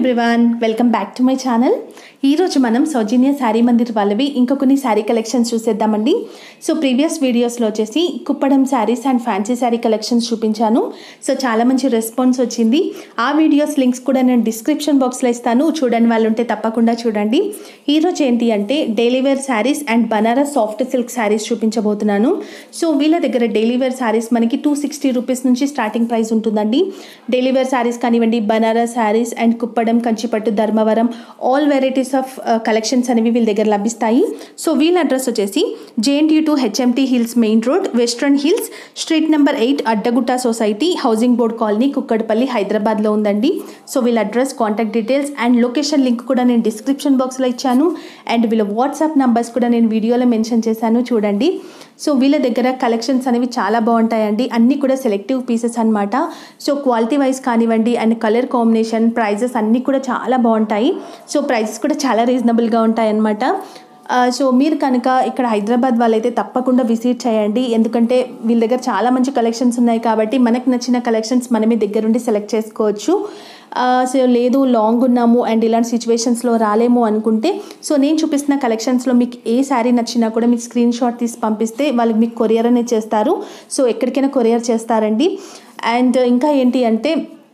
Everyone welcome back to my channel ఈరోజు మనం సౌజన్య శారీ మందిర్ వాళ్ళవి ఇంకా కొన్ని శారీ కలెక్షన్స్ చూసేద్దామండి సో ప్రీవియస్ వీడియోస్లో వచ్చేసి Kuppadam sarees and fancy saree collections చూపించాను సో చాలా మంచి రెస్పాన్స్ వచ్చింది ఆ వీడియోస్ లింక్స్ కూడా నేను డిస్క్రిప్షన్ బాక్స్లో ఇస్తాను చూడని వాళ్ళు ఉంటే తప్పకుండా చూడండి ఈరోజు ఏంటి అంటే daily wear sarees and Banaras soft silk sarees చూపించబోతున్నాను సో వీళ్ళ దగ్గర డైలీ వేర్ శారీస్ మనకి టూ సిక్స్టీ రూపీస్ నుంచి స్టార్టింగ్ ప్రైస్ ఉంటుందండి డైలీ వేర్ శారీస్ కానివ్వండి Banaras sarees and Kuppadam Kanchipattu Dharmavaram all varieties of collections అనేవి వీళ్ళ దగ్గర లభిస్తాయి సో వీళ్ళ అడ్రస్ వచ్చేసి JNT to HMT hills main road western hills street number eight Addagutta society housing board colony Kukatpally హైదరాబాద్లో ఉందండి సో వీళ్ళ address contact details and location link కూడా నేను డిస్క్రిప్షన్ బాక్స్లో ఇచ్చాను అండ్ వీళ్ళ వాట్సాప్ నంబర్స్ కూడా నేను వీడియోలో మెన్షన్ చేశాను చూడండి సో వీళ్ళ దగ్గర కలెక్షన్స్ అనేవి చాలా బాగుంటాయండి అన్నీ కూడా సెలెక్టివ్ పీసెస్ అనమాట సో క్వాలిటీ వైజ్ కానివ్వండి అండ్ కలర్ కాంబినేషన్ ప్రైజెస్ అన్నీ కూడా చాలా బాగుంటాయి సో ప్రైజెస్ కూడా చాలా రీజనబుల్గా ఉంటాయి అన్నమాట ఆ, సో మీరు కనుక ఇక్కడ హైదరాబాద్ వాళ్ళైతే తప్పకుండా విజిట్ చేయండి ఎందుకంటే వీళ్ళ దగ్గర చాలా మంచి కలెక్షన్స్ ఉన్నాయి కాబట్టి మనకు నచ్చిన కలెక్షన్స్ మనమే దగ్గరుండి సెలెక్ట్ చేసుకోవచ్చు ఆ, సో లేదు లాంగ్ ఉన్నాము అండ్ ఇలాంటి సిచ్యువేషన్స్లో రాలేము అనుకుంటే సో నేను చూపిస్తున్న కలెక్షన్స్లో మీకు ఏ శారీ నచ్చినా కూడా మీకు స్క్రీన్ షాట్ తీసి పంపిస్తే వాళ్ళకి మీకు కొరియర్ అనేది చేస్తారు సో ఎక్కడికైనా కొరియర్ చేస్తారండి అండ్ ఇంకా ఏంటి అంటే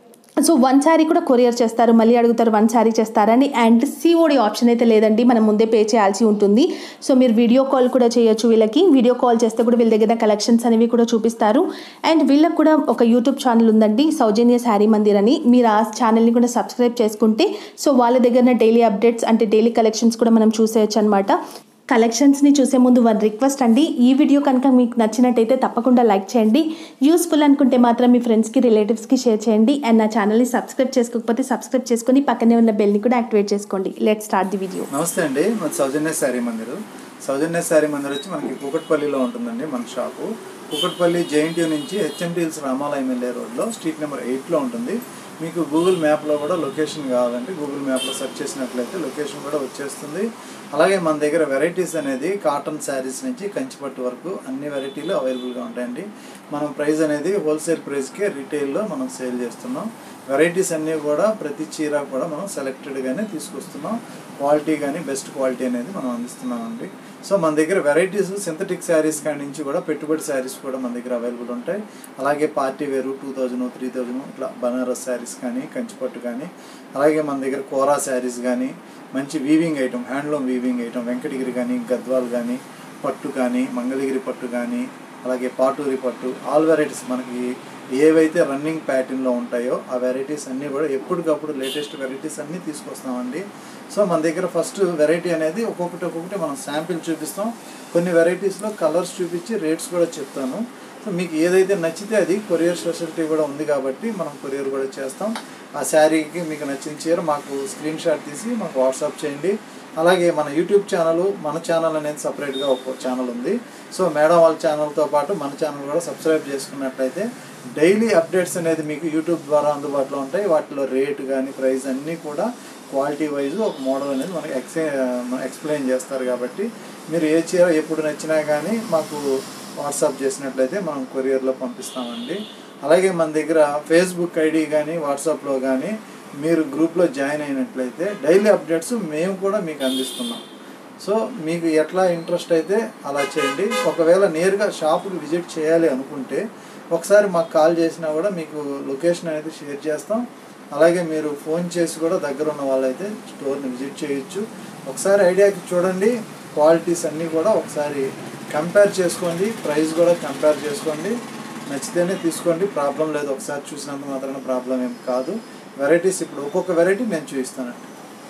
సో వన్ శారీ కూడా కొరియర్ చేస్తారు మళ్ళీ అడుగుతారు వన్ శారీ చేస్తారని అండ్ సిఓడి ఆప్షన్ అయితే లేదండి మనం ముందే పే చేయాల్సి ఉంటుంది సో మీరు వీడియో కాల్ కూడా చేయొచ్చు వీళ్ళకి వీడియో కాల్ చేస్తే కూడా వీళ్ళ దగ్గర కలెక్షన్స్ అనేవి కూడా చూపిస్తారు అండ్ వీళ్ళకి కూడా ఒక యూట్యూబ్ ఛానల్ ఉందండి సౌజన్య శారీ మందిర్ అని మీరు ఆ ఛానల్ని కూడా సబ్స్క్రైబ్ చేసుకుంటే సో వాళ్ళ దగ్గర డైలీ అప్డేట్స్ అంటే డైలీ కలెక్షన్స్ కూడా మనం చూసేయచ్చు అనమాట కలెక్షన్స్ని చూసే ముందు వన్ రిక్వెస్ట్ అండి ఈ వీడియో కనుక మీకు నచ్చినట్టయితే తప్పకుండా లైక్ చేయండి యూస్ఫుల్ అనుకుంటే మాత్రం మీ ఫ్రెండ్స్కి రిలేటివ్స్కి షేర్ చేయండి అండ్ నా ఛానల్ని సబ్స్క్రైబ్ చేసుకోకపోతే సబ్స్క్రైబ్ చేసుకొని పక్కనే ఉన్న బెల్ని కూడా యాక్టివేట్ చేసుకోండి లెట్ స్టార్ట్ ది వీడియో నమస్తే అండి మన సౌజన్య శారీ మందిర్ సౌజన్య శారీ మందిర్ వచ్చి మనకి కూకట్పల్లిలో ఉంటుందండి మన షాపు కూకట్పల్లి జేఎన్టీ నుంచి హెచ్ఎంటీ హిల్స్ రామాలయం వెళ్ళే రోడ్లో స్ట్రీట్ నెంబర్ ఎయిట్లో ఉంటుంది మీకు గూగుల్ మ్యాప్లో కూడా లొకేషన్ కావాలంటే గూగుల్ మ్యాప్లో సెర్చ్ చేసినట్లయితే లొకేషన్ కూడా వచ్చేస్తుంది అలాగే మన దగ్గర వెరైటీస్ అనేది కాటన్ శారీస్ నుంచి కంచిపట్టు వరకు అన్ని వెరైటీలు అవైలబుల్గా ఉంటాయండి మనం ప్రైస్ అనేది హోల్సేల్ ప్రైస్కే రీటైల్లో మనం సేల్ చేస్తున్నాం వెరైటీస్ అన్నీ కూడా ప్రతి చీర కూడా మనం సెలెక్టెడ్గానే తీసుకొస్తున్నాం క్వాలిటీ కానీ బెస్ట్ క్వాలిటీ అనేది మనం అందిస్తున్నామండి సో మన దగ్గర వెరైటీస్ సింథటిక్ శారీస్ కాడి నుంచి కూడా పెట్టుబడి శారీస్ కూడా మన దగ్గర అవైలబుల్ ఉంటాయి అలాగే పార్టీ వేరు టూ థౌజండ్ త్రీ థౌజండ్ ఇట్లా బనారస్ శారీస్ కానీ కంచిపట్టు కానీ అలాగే మన దగ్గర కోరా శారీస్ కానీ మంచి weaving item handloom weaving item Venkatagiri కానీ గద్వాల్ కానీ పట్టు కానీ మంగళగిరి పట్టు కానీ అలాగే పాటూరి పట్టు ఆల్ వెరైటీస్ మనకి ఏవైతే రన్నింగ్ ప్యాటర్న్లో ఉంటాయో ఆ వెరైటీస్ అన్నీ కూడా ఎప్పటికప్పుడు లేటెస్ట్ వెరైటీస్ అన్నీ తీసుకొస్తామండి సో మన దగ్గర ఫస్ట్ వెరైటీ అనేది ఒక్కొక్కటి ఒక్కొక్కటి మనం శాంపిల్ చూపిస్తాం కొన్ని వెరైటీస్లో కలర్స్ చూపించి రేట్స్ కూడా చెప్తాను సో మీకు ఏదైతే నచ్చితే అది కొరియర్ ఫెసిలిటీ కూడా ఉంది కాబట్టి మనం కొరియర్ కూడా చేస్తాం ఆ శారీకి మీకు నచ్చిన చీర మాకు స్క్రీన్ షాట్ తీసి మాకు వాట్సాప్ చేయండి అలాగే మన యూట్యూబ్ ఛానల్ మన ఛానల్ అనేది సపరేట్గా ఒక ఛానల్ ఉంది సో మేడం వాళ్ళ ఛానల్తో పాటు మన ఛానల్ కూడా సబ్స్క్రైబ్ చేసుకున్నట్లయితే డైలీ అప్డేట్స్ అనేది మీకు యూట్యూబ్ ద్వారా అందుబాటులో ఉంటాయి వాటిలో రేటు కానీ ప్రైస్ అన్నీ కూడా క్వాలిటీ వైజ్ ఒక మోడల్ అనేది మనకి ఎక్స్ప్లె ఎక్స్ప్లెయిన్ చేస్తారు కాబట్టి మీరు ఏ చీర ఎప్పుడు నచ్చినా కానీ మాకు వాట్సాప్ చేసినట్లయితే మనం కొరియర్లో పంపిస్తామండి అలాగే మన దగ్గర ఫేస్బుక్ ఐడి కానీ వాట్సాప్లో కానీ మీరు గ్రూప్లో జాయిన్ అయినట్లయితే డైలీ అప్డేట్స్ మేము కూడా మీకు అందిస్తున్నాం సో మీకు ఎట్లా ఇంట్రెస్ట్ అయితే అలా చేయండి ఒకవేళ నేరుగా షాపుకి విజిట్ చేయాలి అనుకుంటే ఒకసారి మాకు కాల్ చేసినా కూడా మీకు లొకేషన్ అనేది షేర్ చేస్తాం అలాగే మీరు ఫోన్ చేసి కూడా దగ్గర ఉన్న వాళ్ళైతే స్టోర్ని విజిట్ చేయొచ్చు ఒకసారి ఐడియాకి చూడండి క్వాలిటీస్ అన్నీ కూడా ఒకసారి కంపేర్ చేసుకోండి ప్రైస్ కూడా కంపేర్ చేసుకోండి నచ్చితేనే తీసుకోండి ప్రాబ్లం లేదు ఒకసారి చూసినంత మాత్రాన ప్రాబ్లం ఏం కాదు వెరైటీస్ ఇప్పుడు ఒక్కొక్క వెరైటీ నేను చూపిస్తానండి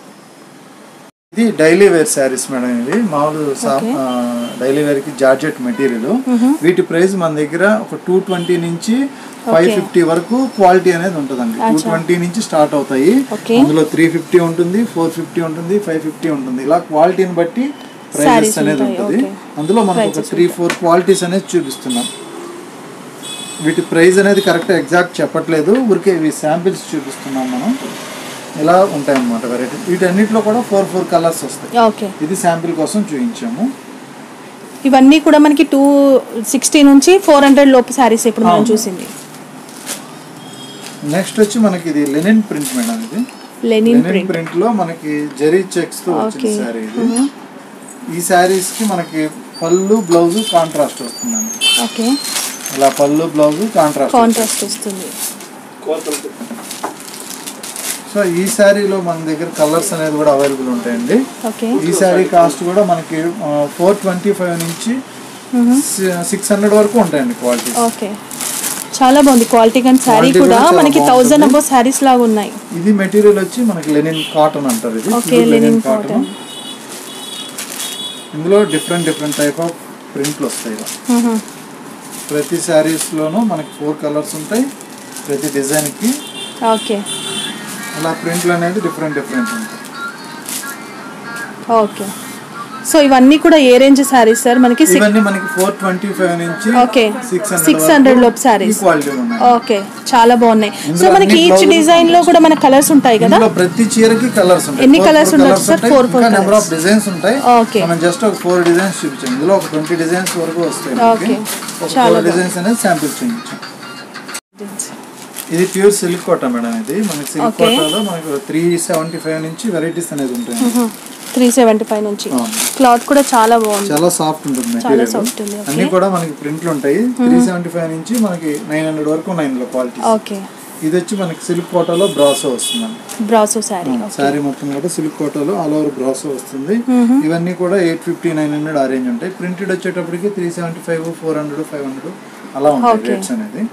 ఇది డైలీ వేర్ శారీస్ మేడం ఇది మామూలు Okay. డైలీ వేర్ కి జార్జెట్ మెటీరియల్ వీటి ప్రైస్ మన దగ్గర ఒక టూ ట్వంటీ నుంచి ఫైవ్ Okay. ఫిఫ్టీ వరకు క్వాలిటీ అనేది ఉంటుందండి టూ అచ్చా. ట్వంటీ నుంచి స్టార్ట్ అవుతాయి Okay. అందులో త్రీ ఫిఫ్టీ ఉంటుంది ఫోర్ ఫిఫ్టీ ఉంటుంది ఫైవ్ ఫిఫ్టీ ఉంటుంది ఇలా క్వాలిటీని బట్టి ప్రైజెస్ Sarees అనేది ఉంటాయి, ఉంటుంది okay. అందులో మనకు ఒక Prices త్రీ ఫోర్ క్వాలిటీస్ అనేది చూపిస్తున్నాం వీటి ప్రైస్ అనేది కరెక్ట్ ఎగ్జాక్ట్ చెప్పట్లేదు ఊరికే ఇవి శాంపిల్స్ చూపిస్తున్నాం మనం ఇలా ఉంటాయి అన్నమాట వెరైటీ వీటన్నిటిలో కూడా ఫోర్ ఫోర్ కలర్స్ వస్తాయి ఓకే ఇది శాంపిల్ కోసం చూపించాము ఇవన్నీ కూడా మనకి టూ సిక్స్టీ నుంచి ఫోర్ హండ్రెడ్ లోపు శారీస్ ఇప్పుడు మనం అవును. చూసింది నెక్స్ట్ వచ్చి మనకి ఇది లెనిన్ ప్రింట్ మేడం ఇది లెనిన్ లెనిన్ ప్రింట్ ప్రింట్ లో మనకి జరీ చెక్స్ తో వచ్చిన ఓకే శారీ ఇది ఈ శారీస్ కి మనకి పళ్ళు బ్లౌజ్ కాంట్రాస్ట్ వస్తుందండి ఓకే ఇలా పళ్ళు బ్లౌజ్ కాంట్రాస్ట్ కాంట్రాస్ట్ వస్తుంది సో ఈ శారీలో మన దగ్గర కలర్స్ అనేది కూడా అవైలబుల్ ఉంటాయండి ఓకే ఈ శారీ కాస్ట్ కూడా మనకి ఫోర్ ట్వంటీ ఫైవ్ నుంచి సిక్స్ హండ్రెడ్ వరకు ఉంటాయండి క్వాలిటీ ఓకే చాలా బాగుంది క్వాలిటీ కానీ శారీ Quality కూడా కూడా చాలా మనకి థౌజండ్ బాగుంటుంది. అబో శారీస్ లాగా ఉన్నాయి ఇది మెటీరియల్ వచ్చి మనకి లెనిన్ కాటన్ అంటారు ఇది ఓకే Pure లెనిన్ cotton. కాటన్ ఇందులో డిఫరెంట్ డిఫరెంట్ టైప్ ఆఫ్ ప్రింట్లు వస్తాయి ఇలా. ప్రతి శారీస్లోనూ మనకి ఫోర్ కలర్స్ ఉంటాయి ప్రతి డిజైన్కి ఓకే అలా ప్రింట్లు అనేది డిఫరెంట్ డిఫరెంట్ ఉంటాయి ఓకే సో ఇవన్నీ కూడా ఏ రేంజ్ శారీస్ సార్ మనకి సిక్స్ ఇవన్నీ మనకి ఫోర్ ట్వంటీ ఫైవ్ నుంచి ఓకే సిక్స్ సిక్స్ హండ్రెడ్ లోపు శారీస్ క్వాలిటీ ఉన్నాయి ఓకే చాలా బాగున్నాయి సో ఇందులో మనకి అన్ని ఈచ్ బ్లౌజులు డిజైన్ లో కూడా మన కలర్స్ ఉంటాయి కదా ఇందులో ప్రతి చీరకి కలర్స్ ఉంటాయి ఎన్ని Four, colours four ఉండొచ్చు colours సార్? ఉంటాయి. Four, four ఇంకా నెంబర్ ఆఫ్ colours. డిజైన్స్ ఉంటాయి ఓకే మనం జస్ట్ ఒక ఫోర్ డిజైన్స్ చూపించాం ఇందులో ఒక ట్వంటీ డిజైన్స్ వరకు వస్తాయి ఓకే. మనకి. ఒక చాలా ఫోర్ డిజైన్స్ అనేది శాంపిల్ చూపించాం ఇది ప్యూర్ సిల్క్ కోట మేడం ఇది మనకి సిల్క్ ఓకే. కోటాలో మనకు త్రీ సెవెంటీ ఫైవ్ నుంచి వెరైటీస్ అనేది ఉంటాయి త్రీ సెవెంటీ ఫైవ్ నుంచి అవును. క్లాత్ కూడా చాలా బాగుంది చాలా సాఫ్ట్ ఉంటుంది చాలా మెటీరియల్ సాఫ్ట్ ఉంది అన్ని ఓకే కూడా మనకి ప్రింట్లు ఉంటాయి త్రీ సెవెంటీ ఫైవ్ నుంచి మనకి నైన్ హండ్రెడ్ వరకు ఉన్నాయి ఇందులో క్వాలిటీ ఓకే ఇది వచ్చి మనకి సిల్క్ కోటాలో బ్రాసో వస్తుందండి బ్రాసో శారీ శారీ మొత్తం కూడా సిల్క్ కోటాలో ఆల్ ఓవర్ బ్రాసో వస్తుంది ఇవన్నీ కూడా ఎయిట్ ఫిఫ్టీ నైన్ హండ్రెడ్ ఆ రేంజ్ ఉంటాయి ప్రింటెడ్ వచ్చేటప్పటికి three seventy five four hundred five hundred అలా ఉంటాయి Okay. రేట్స్ అనేది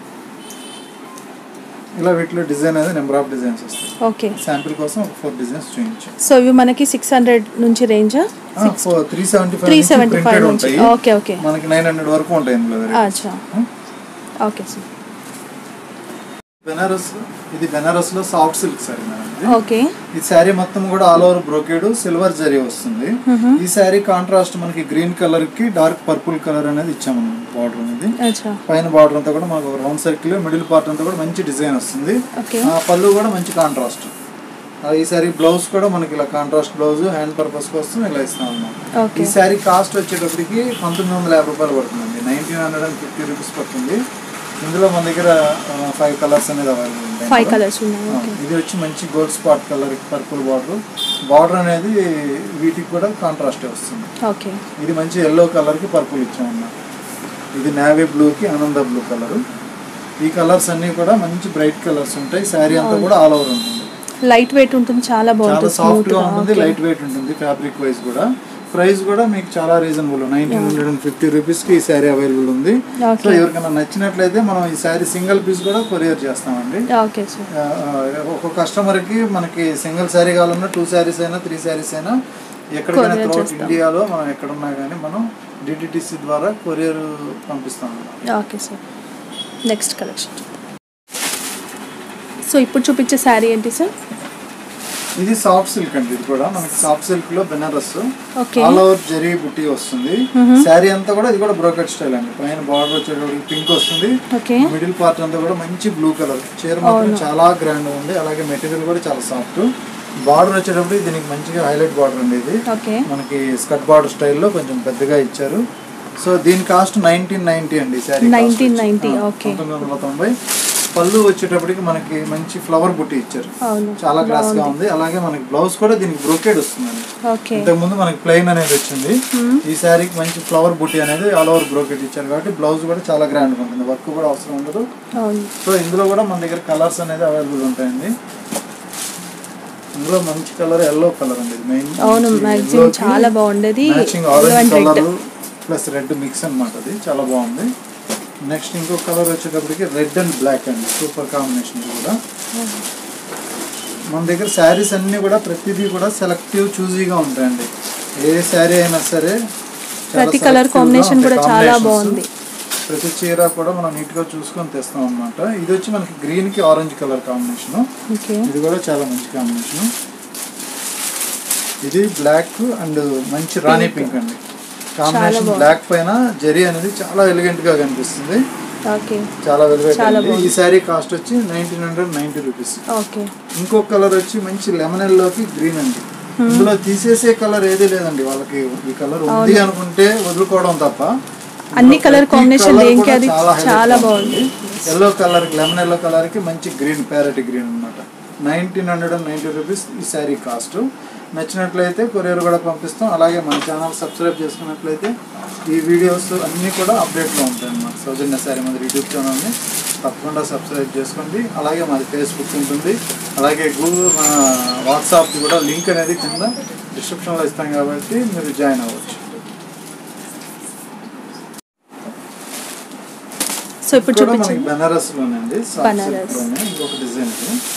ఇలా వీటిలో డిజైన్ అనేది నెంబర్ ఆఫ్ డిజైన్స్ వస్తాయి ఓకే శాంపిల్ కోసం ఒక ఫోర్ డిజైన్స్ చూపించాం సో ఇవి మనకి సిక్స్ హండ్రెడ్ నుంచి రేంజా three seventy three five seventy five printed నుంచి ఉంటాయి ఓకే ఓకే మనకి నైన్ హండ్రెడ్ వరకు ఉంటాయి ఇందులో varieties. అచ్చా ఓకే సార్ బెనారస్ ఇది బెనారస్ లో సాఫ్ట్ సిల్క్ సారీ మేడం ఇది. ఓకే ఈ శారీ మొత్తం కూడా all over brocade silver zari వస్తుంది ఈ శారీ కాంట్రాస్ట్ మనకి గ్రీన్ కలర్ కి డార్క్ పర్పుల్ కలర్ అనేది ఇచ్చాము బార్డర్ అనేది అచ్చా పైన బార్డర్ అంతా కూడా మనకు రౌండ్ సర్కిల్ మిడిల్ పార్ట్ అంతా కూడా మంచి డిజైన్ వస్తుంది ఓకే ఆ పళ్ళు కూడా మంచి కాంట్రాస్ట్ ఈ శారీ బ్లౌజ్ కూడా మనకి ఇలా కాంట్రాస్ట్ బ్లౌజ్ హ్యాండ్ పర్పస్ కోసం ఇలా ఇస్తాం అన్నమాట ఓకే ఈ శారీ కాస్ట్ వచ్చేటప్పటికి పంతొమ్మిది వందల యాభై రూపాయలు పడుతుందండి nineteen hundred and fifty rupees పడుతుంది ఇందులో మన దగ్గర ఫైవ్ కలర్స్ అనేది అవైలబుల్ ఉంటాయి ఫైవ్ కలర్స్ ఉన్నాయి ఆ, ఓకే ఇది వచ్చి మంచి gold spot colour purple border border అనేది వీటికి కూడా కాంట్రాస్ట్ వస్తుంది ఓకే ఇది మంచి ఎల్లో కలర్ కి పర్పుల్ ఇచ్చామన్నమాట ఇది నేవీ బ్లూ కి ఆనంద బ్లూ కలర్ ఈ కలర్స్ అన్ని కూడా మంచి బ్రైట్ కలర్స్ ఉంటాయి శారీ అంతా కూడా ఆల్ ఓవర్ ఉంటుంది లైట్ వెయిట్ ఉంటుంది చాలా చాలా బాగుంటుంది సాఫ్ట్ స్మూత్ గా ఉంటుంది లైట్ వెయిట్ ఉంటుంది ఫ్యాబ్రిక్ వైజ్ కూడా ప్రైస్ కూడా మీకు చాలా reasonable nineteen hundred and fifty rupees కి ఈ శారీ అవైలబుల్ ఉంది సో ఓకే ఎవరికైనా నచ్చినట్లయితే మనం ఈ శారీ సింగిల్ పీస్ కూడా కొరియర్ చేస్తామండి ఓకే సార్ ఆ, ఆ, ఒక కస్టమర్కి మనకి సింగిల్ శారీ కావాలన్నా టూ శారీస్ అయినా త్రీ శారీస్ అయినా ఎక్కడికైనా Courier త్రూఅవుట్ చేస్తాం. ఇండియాలో మనం ఎక్కడున్నా కానీ మనం డిటిటిసి ద్వారా కొరియర్ పంపిస్తాం okay sir next collection so ఇప్పుడు చూపించే శారీ ఏంటి సార్ ఇది సాఫ్ట్ సిల్క్ అండి ఇది కూడా మనకి సాఫ్ట్ సిల్క్ లో Benaras okay all over zari బుట్టి వస్తుంది శారీ అంతా కూడా ఇది కూడా బ్రోకెట్ స్టైల్ అండి పైన బార్డర్ వచ్చేటప్పుడు పింక్ వస్తుంది ఓకే మిడిల్ పార్ట్ అంతా కూడా మంచి బ్లూ కలర్ చీర మాత్రం చాలా గ్రాండ్ ఉంది అలాగే మెటీరియల్ కూడా చాలా సాఫ్ట్ బార్డర్ వచ్చేటప్పుడు దీనికి మంచిగా హైలైట్ బార్డర్ అండి ఇది ఓకే మనకి స్కట్ బార్డర్ స్టైల్లో కొంచెం పెద్దగా ఇచ్చారు సో దీని కాస్ట్ నైన్టీన్ నైన్టీ అండి శారీ 1990, okay. పంతొమ్మిది వందల తొంభై పళ్ళు వచ్చేటప్పటికి మనకి మంచి ఫ్లవర్ బుట్టి ఇచ్చారు అవును చాలా క్లాస్ గా ఉంది అలాగే మనకి బ్లౌజ్ కూడా దీనికి బ్రోకెడ్ వస్తుందండి ఓకే ఇంతకు ముందు మనకి ప్లెయిన్ అనేది వచ్చింది ఈ శారీకి మంచి ఫ్లవర్ బుట్టి అనేది ఆల్ ఓవర్ బ్రోకెట్ ఇచ్చారు కాబట్టి బ్లౌజ్ కూడా చాలా గ్రాండ్ ఉంటుంది వర్క్ కూడా అవసరం ఉండదు అవును సో ఇందులో కూడా మన దగ్గర కలర్స్ అనేది అవైలబుల్ ఉంటాయండి ఇందులో మంచి కలర్ ఎల్లో కలర్ అండి మెయిన్ అవును మ్యాక్సిమం చాలా బాగుండేది matching yellow orange and colour red plus red mix అన్నమాట అది చాలా బాగుంది నెక్స్ట్ ఇంకో కలర్ వచ్చేటప్పటికి రెడ్ అండ్ బ్లాక్ అండి సూపర్ కాంబినేషన్ ఇది కూడా మన దగ్గర శారీస్ అన్నీ కూడా ప్రతిదీ కూడా సెలెక్టివ్ చూజీగా ఉంటాయండి ఏ శారీ అయినా సరే చాలా ప్రతి colour selective గా combination ఉంటాయి కూడా చాలా combinations. బాగుంది. ప్రతి చీర కూడా మనం నీట్ గా చూసుకొని తెస్తాం అన్నమాట ఇది వచ్చి మనకి గ్రీన్ కి ఆరెంజ్ కలర్ కాంబినేషన్ ఓకే ఇది కూడా చాలా మంచి కాంబినేషన్ ఇది బ్లాక్ అండ్ మంచి రాణి పింక్ అండి కాంబినేషన్ బాగుంది. బ్లాక్ పైన జరీ అనేది చాలా ఎలిగెంట్ గా కనిపిస్తుంది ఓకే చాలా వెల్వెట్ చాలా అండి. ఈ శారీ కాస్ట్ వచ్చి nineteen hundred ninety rupees okay ఇంకో కలర్ వచ్చి మంచి లెమన్ ఎల్లోకి గ్రీన్ అండి ఇందులో తీసేసే కలర్ ఏది లేదండి వాళ్ళకి ఈ కలర్ ఉంది అనుకుంటే వదులుకోవడం తప్ప అన్ని colour combination దేనికి అది చాలా బాగుంది. Yellow colour lemon yellow colour కి మంచి గ్రీన్ ప్యారెట్ గ్రీన్ అన్నమాట nineteen hundred and ninety rupees ఈ శారీ కాస్ట్ నచ్చినట్లయితే కొరియర్ కూడా పంపిస్తాం అలాగే మన ఛానల్ సబ్స్క్రైబ్ చేసుకున్నట్లయితే ఈ వీడియోస్ అన్నీ కూడా అప్డేట్లో ఉంటాయి అన్నమాట సౌజన్య శారీ మన యూట్యూబ్ ఛానల్ని తప్పకుండా సబ్స్క్రైబ్ చేసుకోండి అలాగే మాది ఫేస్బుక్ ఉంటుంది అలాగే గూగుల్ మన వాట్సాప్ కూడా లింక్ అనేది కింద డిస్క్రిప్షన్లో ఇస్తాం కాబట్టి మీరు జాయిన్ అవ్వచ్చు సో ఇప్పుడు కూడా మనకి చూపించండి బెనారస్ లోనండి బనారస్. ఇంకొక డిజైన్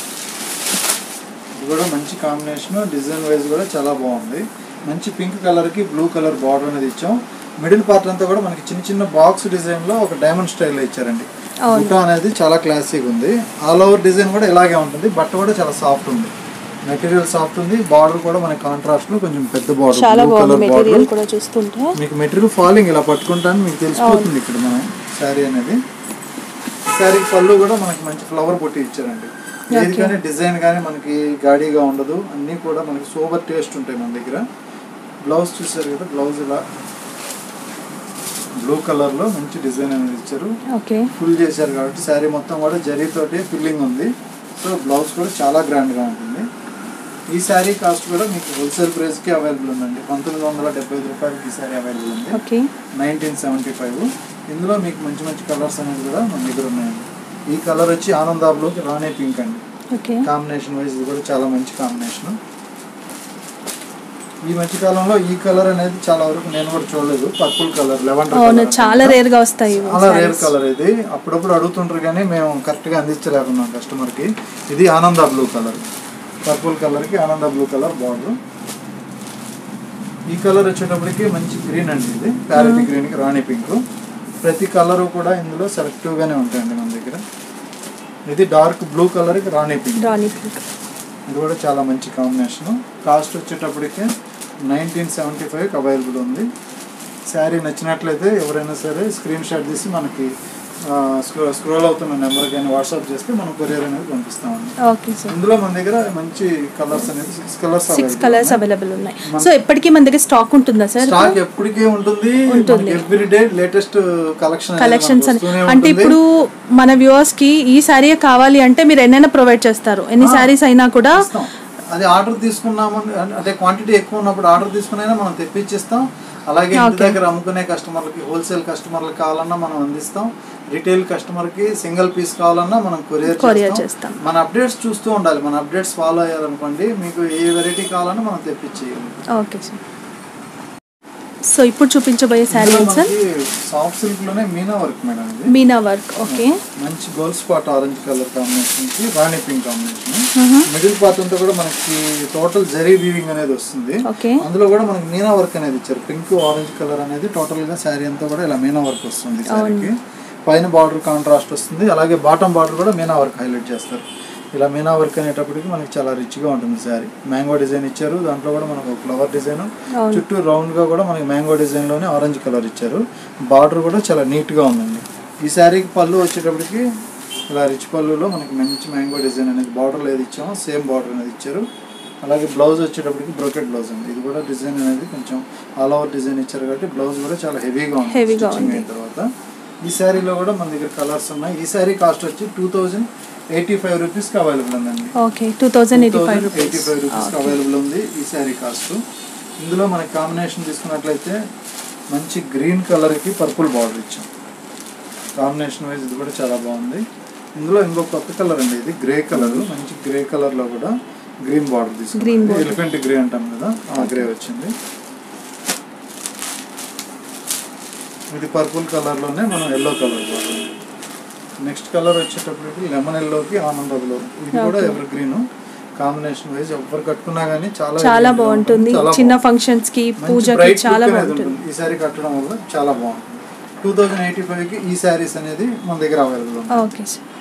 ఇది కూడా మంచి కాంబినేషన్ డిజైన్ వైజ్ కూడా చాలా బాగుంది మంచి పింక్ కలర్ కి బ్లూ కలర్ బార్డర్ అనేది ఇచ్చాం మిడిల్ పార్ట్ అంతా కూడా మనకి చిన్న చిన్న బాక్స్ డిజైన్ లో ఒక డైమండ్ స్టైల్ లో ఇచ్చారండి అవును. బుట్ట అనేది చాలా క్లాసిక్ ఉంది ఆల్ ఓవర్ డిజైన్ కూడా ఇలాగే ఉంటుంది బట్ట కూడా చాలా సాఫ్ట్ ఉంది మెటీరియల్ సాఫ్ట్ ఉంది బార్డర్ కూడా మన కాంట్రాస్ట్ లో కొంచెం పెద్ద బార్డర్ చాలా బ్లూ బాగుంది కలర్ మెటీరియల్ బార్డర్ కూడా చూస్తుంటే మీకు మెటీరియల్ ఫాలింగ్ ఇలా పట్టుకుంటాను మీకు తెలిసిపోతుంది ఇక్కడ మనం శారీ అనేది శారీ పళ్ళు కూడా మనకి మంచి ఫ్లవర్ పొట్టి ఇచ్చారండి ఏది కానీ డిజైన్ కానీ మనకి గాడీగా ఉండదు అన్నీ కూడా మనకి సూపర్ టేస్ట్ ఉంటాయి మన దగ్గర బ్లౌజ్ చూసారు కదా బ్లౌజ్ ఇలా బ్లూ కలర్ లో మంచి డిజైన్ అనేది ఇచ్చారు ఓకే ఫుల్ చేశారు కాబట్టి శారీ మొత్తం కూడా జరీతోటి ఫిల్లింగ్ ఉంది సో బ్లౌజ్ కూడా చాలా గ్రాండ్ గా ఉంటుంది ఈ శారీ కాస్ట్ కూడా మీకు హోల్సేల్ ప్రైస్ కి అవైలబుల్ ఉందండి పంతొమ్మిది వందల డెబ్బై ఐదు రూపాయలకి ఈ శారీ అవైలబుల్ ఉంది ఓకే నైన్టీన్ సెవెంటీ ఫైవ్ ఇందులో మీకు మంచి మంచి కలర్స్ అనేది కూడా మన దగ్గర ఉన్నాయండి ఈ కలర్ వచ్చి ఆనందాబ్లోకి రాణే పింక్ అండి ఓకే కాంబినేషన్ వైజ్ ఇది కూడా చాలా మంచి కాంబినేషన్ ఈ మధ్య కాలంలో ఈ కలర్ అనేది చాలా వరకు నేను కూడా చూడలేదు పర్పుల్ కలర్ లెవెండర్ అవును చాలా రేర్ గా వస్తాయి ఇవి చాలా రేర్ sarees. కలర్ ఇది అప్పుడప్పుడు అడుగుతుంటారు కానీ మేము కరెక్ట్ గా అందించలేకున్నాం కస్టమర్ కి ఇది ఆనంద బ్లూ కలర్ పర్పుల్ కలర్ కి ఆనంద బ్లూ కలర్ బార్డర్ ఈ కలర్ వచ్చేటప్పటికి మంచి గ్రీన్ అండి ఇది ప్యారెట్ గ్రీన్ కి రాణి పింక్ ప్రతి కలర్ కూడా ఇందులో సెలెక్టివ్ గానే ఉంటాయండి మన దగ్గర ఇది డార్క్ బ్లూ కలర్ కి రాణి పింక్ రాణి పింక్ ఇది కూడా చాలా మంచి కాంబినేషన్ కాస్ట్ వచ్చేటప్పటికి నైన్టీన్ సెవెంటీ ఫైవ్కి అవైలబుల్ ఉంది శారీ నచ్చినట్లయితే ఎవరైనా సరే స్క్రీన్ షాట్ తీసి మనకి స్క్రో స్క్రోల్ అవుతున్న నెంబర్ కానీ వాట్సాప్ చేస్తే మనం కొరియర్ అనేది పంపిస్తామండి ఓకే సార్ ఇందులో మన దగ్గర మంచి కలర్స్ అనేది six colours six colours available ఉన్నాయి సో ఎప్పటికీ మన దగ్గర స్టాక్ ఉంటుందా సార్ స్టాక్ ఎప్పటికీ ఉంటుంది ఉంటుంది. Every day latest collection collections అని అంటే ఇప్పుడు మన వ్యూవర్స్ కి ఈ శారీ కావాలి అంటే మీరు ఎన్నైనా ప్రొవైడ్ చేస్తారు ఎన్ని శారీస్ అయినా కూడా ఇస్తాం అది ఆర్డర్ తీసుకున్నాము అంటే క్వాంటిటీ ఎక్కువ ఉన్నప్పుడు ఆర్డర్ తీసుకునైనా మనం తెప్పించిస్తాం అలాగే ఇంటి దగ్గర అమ్ముకునే కస్టమర్లకి హోల్సేల్ కస్టమర్లకు కావాలన్నా మనం అందిస్తాం రిటైల్ కస్టమర్కి సింగిల్ పీస్ కావాలన్నా మనం కొరియర్ Courier చేస్తాం చేస్తాం. మన అప్డేట్స్ చూస్తూ ఉండాలి మన అప్డేట్స్ ఫాలో అయ్యారనుకోండి మీకు ఏ వెరైటీ కావాలన్నా మనం తెప్పించేయాలి ఓకే సార్ సో ఇప్పుడు చూపించబోయే శారీ ఏంటి సార్ సాఫ్ట్ సిల్క్ లోనే మీనా వర్క్ మేడం ఇది మీనా వర్క్ ఓకే మంచి gold spot orange colour combination కి rani pink combination middle part అంతా కూడా మనకి టోటల్ జరీ వీవింగ్ అనేది వస్తుంది ఓకే అందులో కూడా మనకి మీనా వర్క్ అనేది ఇచ్చారు పింక్ ఆరెంజ్ కలర్ అనేది టోటల్ గా శారీ అంతా కూడా ఇలా మీనా వర్క్ వస్తుంది శారీకి పైన బార్డర్ కాంట్రాస్ట్ వస్తుంది అలాగే బాటమ్ బార్డర్ కూడా మీనా వర్క్ హైలైట్ చేస్తారు ఇలా మీనా వర్క్ అనేటప్పటికి మనకి చాలా రిచ్ గా ఉంటుంది శారీ మ్యాంగో డిజైన్ ఇచ్చారు దాంట్లో కూడా మనకు ఫ్లవర్ డిజైన్ అవును. చుట్టూ రౌండ్ గా కూడా మనకి మ్యాంగో డిజైన్ లోనే ఆరెంజ్ కలర్ ఇచ్చారు బార్డర్ కూడా చాలా నీట్ గా ఉందండి ఈ శారీకి పళ్ళు వచ్చేటప్పటికి ఇలా రిచ్ పళ్ళులో మనకి మంచి మ్యాంగో డిజైన్ అనేది బార్డర్ ఏది ఇచ్చామో సేమ్ బార్డర్ అనేది ఇచ్చారు అలాగే బ్లౌజ్ వచ్చేటప్పటికి బ్రోకెట్ బ్లౌజ్ అండి ఇది కూడా డిజైన్ అనేది కొంచెం ఆల్ ఓవర్ డిజైన్ ఇచ్చారు కాబట్టి బ్లౌజ్ కూడా చాలా హెవీగా ఉంది Heavy గా స్టిచ్చింగ్ ఉంది. అయిన తర్వాత ఈ శారీలో కూడా మన దగ్గర కలర్స్ ఉన్నాయి ఈ శారీ కాస్ట్ వచ్చి టూ థౌజండ్ ఎయిటీ ఫైవ్ రూపీస్కి అవైలబుల్ ఉందండి okay two thousand eighty five eighty rupees five రూపీస్కి అవైలబుల్ ఉంది ఈ శారీ కాస్ట్ ఇందులో మనకి కాంబినేషన్ తీసుకున్నట్లయితే మంచి గ్రీన్ కలర్కి పర్పుల్ బార్డర్ ఇచ్చాం కాంబినేషన్ వైజ్ ఇది కూడా చాలా బాగుంది ఇందులో ఇంకో కొత్త కలర్ అండి ఇది గ్రే కలర్ మంచి గ్రే కలర్లో కూడా గ్రీన్ బార్డర్ Green తీసుకుంది border. ఎలిఫెంట్ గ్రే అంటాం కదా ఆ గ్రే వచ్చింది ఇది పర్పుల్ కలర్లోనే మనం yellow colour border next colour వచ్చేటప్పటికి లెమన్ ఎల్లోకి ఆనంద బ్లూ ఇది కూడా ఎవర్ గ్రీన్ కాంబినేషన్ వైజ్ ఎవరు కట్టుకున్నా కానీ చాలా చాలా elegant గా బాగుంటుంది ఉంటుంది. చాలా చిన్న బాగుంటుంది. ఫంక్షన్స్ కి మంచి పూజకి bright చాలా look అనేది బాగుంటుంది ఉంటుంది. ఈ సారీ కట్టడం వల్ల చాలా బాగుంటుంది టూ థౌజండ్ ఎయిటీ ఫైవ్కి ఈ శారీస్ అనేది మన దగ్గర అవైలబుల్ ఉంది ఓకే సార్